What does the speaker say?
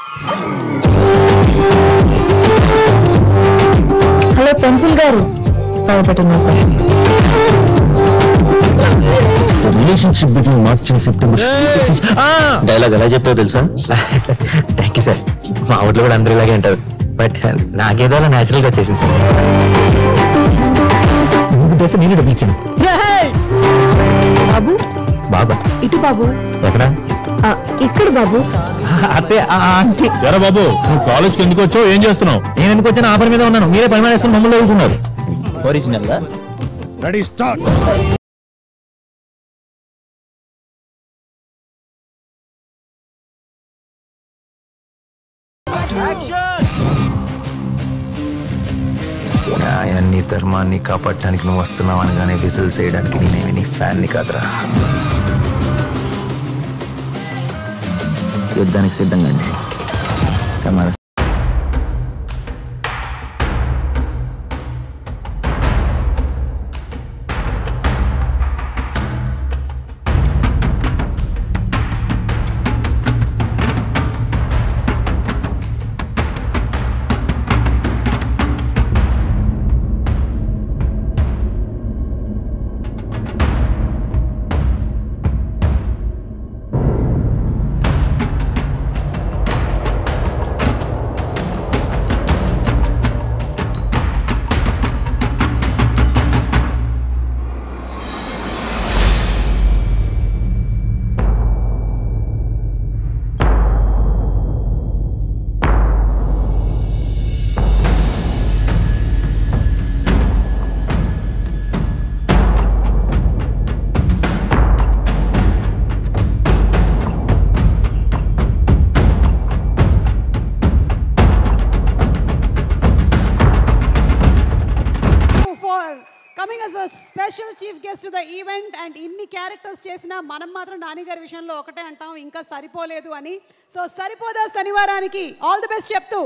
hello pencil గారు భయపడుతున్నా relationship between March and September dialogue ఎలా చెప్పావు తెలుసా థ్యాంక్ యూ సార్ మా ఊర్లో కూడా అందరూ ఇలాగే అంటారు బట్ నాకేదో అలా న్యాచురల్ గా వచ్చేసింది సార్ నువ్వు చేస్తే నేను డబ్బులు ఇచ్చాను బాబు బాబా ఇటు బాబు ఎక్కడ ఆ, ఇక్కడ బాబు అత్తే ఆంటీ సరే బాబు నువ్వు కాలేజ్కి ఎందుకు వచ్చావు ఏం చేస్తున్నావు నేను ఎందుకు వచ్చిన ఆఫర్ మీద ఉన్నాను మీరే పని మీద వేసుకుని మమ్మల్ని చదువుకున్నారు ఒరిజినల్ గా రెడీ స్టార్ట్ న్యాయాన్ని ధర్మాన్ని కాపాడటానికి నువ్వు వస్తున్నావు అనగానే విజిల్స్ వేయడానికి నేనేమి నీ ఫ్యాన్ని కాదురా యుద్ధానికి సిద్ధంగా అండి సమాన for coming us a special chief guest to the event and ఇన్ని క్యారెక్టర్స్ చేసినా మనం మాత్రం నాని గారి విషయంలో ఒకటే అంటాం ఇంకా సరిపోలేదు అని సో సరిపోదా శనివారానికి ఆల్ ది బెస్ట్ చెప్తూ